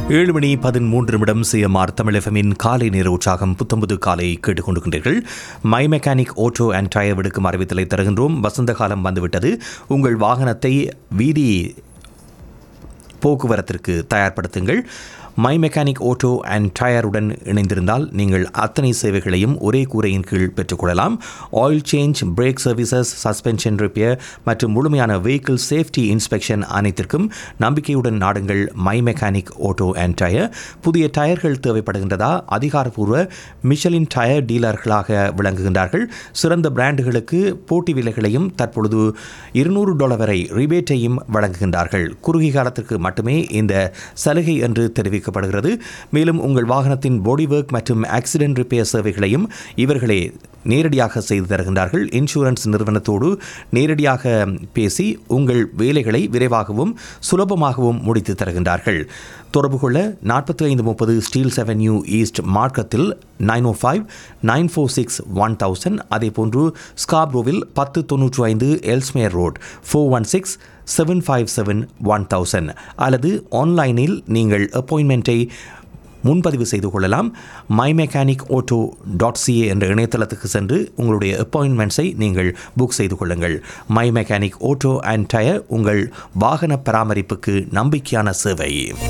ஏழு மணி பதிமூன்று நிமிடம் சிஎம்ஆர் தமிழ் எஃப்எம்மின் காலை நேர உற்சாகம் புத்தம்புது காலை கேட்டுக்கொண்டிருக்கின்றீர்கள் my mechanic auto and tyre விடுக்கும் அறிவித்தலை தருகின்றோம் வசந்த காலம் வந்துவிட்டது உங்கள் வாகனத்தை வீதி போக்குவரத்திற்கு தயார்படுத்துங்கள் மை மெக்கானிக் ஆட்டோ அண்ட் டயருடன் இணைந்திருந்தால் நீங்கள் அத்தனை சேவைகளையும் ஒரே கூரையின் கீழ் பெற்றுக்கொள்ளலாம் oil change brake services suspension repair மற்றும் முழுமையான வெஹிக்கிள் சேஃப்டி இன்ஸ்பெக்ஷன் அனைத்திற்கும் நம்பிக்கையுடன் நாடுங்கள் my mechanic auto and tyre புதிய டயர்கள் தேவைப்படுகின்றதா அதிகாரப்பூர்வ மிஷலின் டயர் டீலர்களாக விளங்குகின்றார்கள் சிறந்த பிராண்டுகளுக்கு போட்டி விலைகளையும் தற்பொழுது இருநூறு டாலர் வரை ரிபேட்டையும் வழங்குகின்றார்கள் குறுகிய காலத்திற்கு மட்டுமே இந்த சலுகை என்று தெரிவிக்கப்படுகிறது மேலும் உங்கள் வாகனத்தின் பாடி ஒர்க் மற்றும் ஆக்சிடென்ட் ரிப்பேர் சேவைகளையும் இவர்களே நேரடியாக செய்து தருகின்றார்கள் இன்சூரன்ஸ் நிறுவனத்தோடு நேரடியாக பேசி உங்கள் வேலைகளை விரைவாகவும் சுலபமாகவும் முடித்து தருகின்றார்கள் தொடர்பு கொள்ள நாற்பத்தி ஐந்து முப்பது ஸ்டீல்ஸ் அவென்யூ ஈஸ்ட் மார்க்கத்தில் nine O five nine four six one thousand அதே போன்று ஸ்காப்ரோவில் பத்து தொன்னூற்று ஐந்து Ellesmere road four one six seven five seven one thousand அல்லது ஆன்லைனில் நீங்கள் அப்பாயின்மெண்ட்டை முன்பதிவு செய்து கொள்ளலாம் my mechanic auto dot CA என்ற இணையதளத்துக்கு சென்று உங்களுடைய அப்பாயின்மெண்ட்ஸை நீங்கள் புக் செய்து கொள்ளுங்கள் my mechanic auto and tyre உங்கள் வாகன பராமரிப்புக்கு நம்பிக்கையான சேவை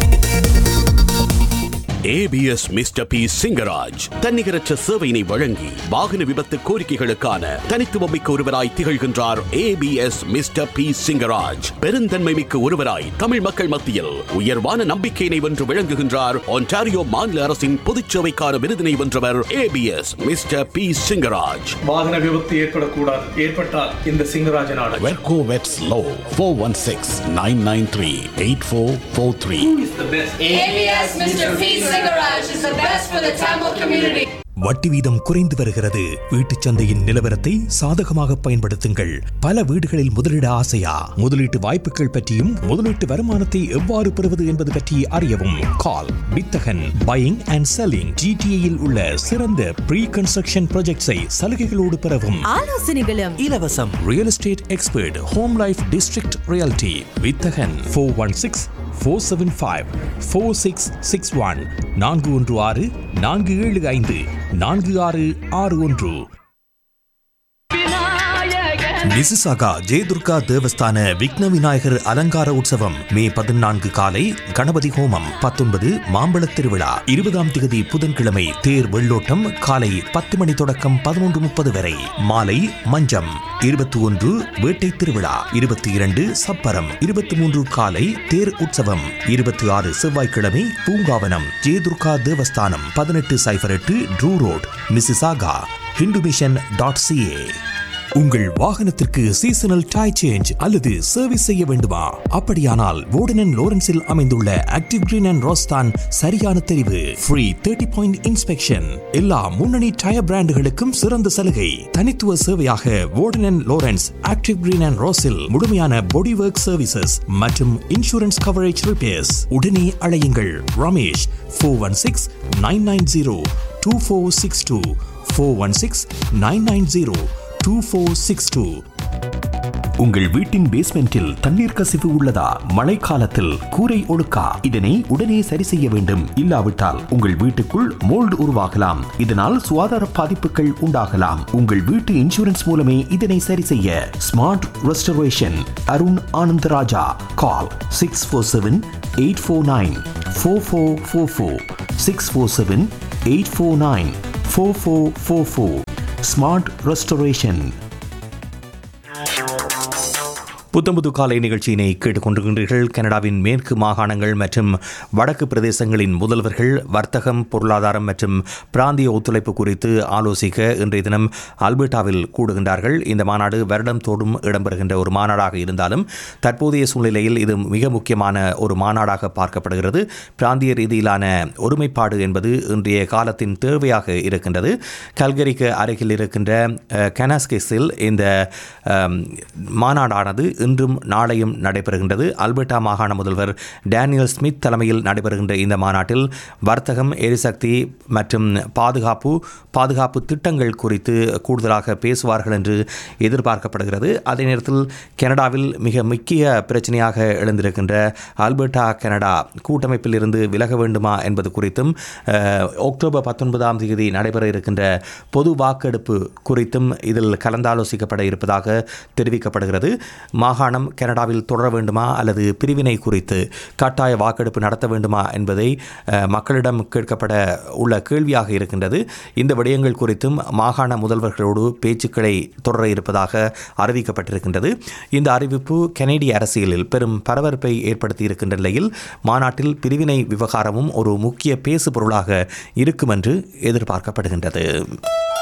ஏபிஎஸ் மிஸ்டர் பி சிங்கராஜ் தன்னிகரற்ற சேவையினை வழங்கி வாகன விபத்து கோரிக்கைகளுக்கான தனித்துவமிக்க ஒருவராய் திகழ்கின்றார் ஏபிஎஸ் மிஸ்டர் பி சிங்கராஜ் பெருந்தன்மை மிக்க ஒருவராய் தமிழ் மக்கள் மத்தியில் உயர்வான நம்பிக்கையினை வென்று விளங்குகின்றார் ஒன்டாரியோ மாநில அரசின் பொதுச்சேவைக்கான விருதினை வென்றவர் ஏபிஎஸ் மிஸ்டர் பி சிங்கராஜ் வாகன விபத்து ஏற்படக்கூடாது ஏற்பட்டால் இந்த சிங்கராஜன் ஆடல் வெர்கோ வெட்ஸ் லோ four one six nine nine three eight four four three ABS Mr. P. Singaraj is the best for the Tamil community. வட்டி வீதம் குறைந்து வருகிறது வீட்டுச் சந்தையின் நிலவரத்தை சாதகமாக பயன்படுத்துங்கள் பல வீடுகளில் முதலீட ஆசையா முதலீட்டு வாய்ப்புகள் பற்றியும் முதலீட்டு வருமானத்தை எவ்வாறு பெறுவது என்பது பற்றி அறியவும் கால் வித்தகன் பையிங் அண்ட் செல்லிங் ஜிடிஏயில் உள்ள சிறந்த ப்ரீ கன்ஸ்ட்ரக்ஷன் ப்ராஜெக்ட்ஸை சலுகைகளோடு பெறவும் ஆலோசனைகளும் இலவசம் real estate expert home life district reality வித்தகன் four one six four seven five four six six one நான்கு ஒன்று ஆறு நான்கு ஏழு ஐந்து நான்கு ஆறு ஆறு ஒன்று மிசிசாகா ஜெயதுர்கா தேவஸ்தான விக்ன விநாயகர் அலங்கார உற்சவம் மே பதினான்கு காலை கணபதி ஹோமம் பத்தொன்பது மாம்பழத் திருவிழா இருபதாம் திகதி புதன்கிழமை தேர் வெள்ளோட்டம் காலை பத்து மணி தொடக்கம் பதினொன்று முப்பது வரை மாலை மஞ்சம் இருபத்தி ஒன்று வேட்டை திருவிழா இருபத்தி இரண்டு சப்பரம் இருபத்தி மூன்று காலை தேர் உற்சவம் இருபத்தி ஆறு செவ்வாய்க்கிழமை பூங்காவனம் ஜெயதுர்கா தேவஸ்தானம் பதினெட்டு சைபர் எட்டு Drew road Mississauga Hindu mission dot CA உங்கள் வாகனத்திற்கு சீசனல் டை சேஞ்ச் அல்லது சர்வீஸ் செய்ய வேண்டுமா அப்படியானால் வோர்டன் லோரன்ஸில் அமைந்துள்ள ஆக்டிவ் கிரீன் அண்ட் ரோஸ்தான் சரியான தெரிவு ஃப்ரீ தேர்ட்டி பாயிண்ட் இன்ஸ்பெக்ஷன் எல்லா முன்னணி டயர் பிராண்டுகளுக்கும் சிறந்த சலுகை தனித்துவ சேவையாக Warden Lawrence active green and ரோஸில் முழுமையான பாடி ஒர்க் சர்வீசஸ் மற்றும் இன்சூரன்ஸ் கவரேஜ் ரிப்பேர்ஸ் உடனே அழையுங்கள் Ramesh four one six nine nine zero two four six two four one six nine nine zero two four six two உங்கள் வீட்டின் பேஸ்மெண்டில் தண்ணீர் கசிவு உள்ளதா மழைக்காலத்தில் கூரை ஒழுக்கா இதனை உடனே சரி செய்ய வேண்டும் இல்லாவிட்டால் உங்கள் வீட்டுக்குள் மோல்டு உருவாகலாம் இதனால் சுகாதார பாதிப்புகள் உண்டாகலாம் உங்கள் வீட்டு இன்சூரன்ஸ் மூலமே இதனை சரி செய்ய smart restoration Arun Anandaraja call six four seven eight four nine four four four four six four seven eight four nine four four four four smart restoration புத்தம்புது காலை நிகழ்ச்சியினை கேட்டுக்கொண்டிருக்கின்றீர்கள் கனடாவின் மேற்கு மாகாணங்கள் மற்றும் வடக்கு பிரதேசங்களின் முதல்வர்கள் வர்த்தகம் பொருளாதாரம் மற்றும் பிராந்திய ஒத்துழைப்பு குறித்து ஆலோசிக்க இன்றைய தினம் அல்பர்டாவில் கூடுகின்றார்கள் இந்த மாநாடு வருடம் தோறும் இடம்பெறுகின்ற ஒரு மாநாடாக இருந்தாலும் தற்போதைய சூழ்நிலையில் இது மிக முக்கியமான ஒரு மாநாடாக பார்க்கப்படுகிறது பிராந்திய ரீதியிலான ஒருமைப்பாடு என்பது இன்றைய காலத்தின் தேவையாக இருக்கின்றது கல்கரிக்கு அருகில் இருக்கின்ற கனாஸ்கேஸில் இந்த அம், மாநாடானது இன்றும் நாளையும் நடைபெறுகின்றது அல்பர்டா மாகாண முதல்வர் டேனியல் ஸ்மித் தலைமையில் நடைபெறுகின்ற இந்த மாநாட்டில் வர்த்தகம் எரிசக்தி மற்றும் பாதுகாப்பு பாதுகாப்பு திட்டங்கள் குறித்து கூடுதலாக பேசுவார்கள் என்று எதிர்பார்க்கப்படுகிறது அதே நேரத்தில் கனடாவில் மிக முக்கிய பிரச்சனையாக எழுந்திருக்கின்ற அல்பர்டா கனடா கூட்டமைப்பில் இருந்து விலக வேண்டுமா என்பது குறித்தும் அஹ், அக்டோபர் பத்தொன்பதாம் தேதி நடைபெற இருக்கின்ற பொது வாக்கெடுப்பு குறித்தும் இதில் கலந்தாலோசிக்கப்பட இருப்பதாக தெரிவிக்கப்படுகிறது மாகாணம் கனடாவில் தொடர வேண்டுமா அல்லது பிரிவினை குறித்து கட்டாய வாக்கெடுப்பு நடத்த வேண்டுமா என்பதை அஹ், மக்களிடம் கேட்கப்பட உள்ள கேள்வியாக இருக்கின்றது இந்த விடயங்கள் குறித்தும் மாகாண முதல்வர்களோடு பேச்சுக்களை தொடர இருப்பதாக அறிவிக்கப்பட்டிருக்கின்றது இந்த அறிவிப்பு கனேடிய அரசியலில் பெரும் பரபரப்பை ஏற்படுத்தி இருக்கின்ற நிலையில் மாநாட்டில் பிரிவினை விவகாரமும் ஒரு முக்கிய பேசு பொருளாக இருக்கும் என்று எதிர்பார்க்கப்படுகின்றது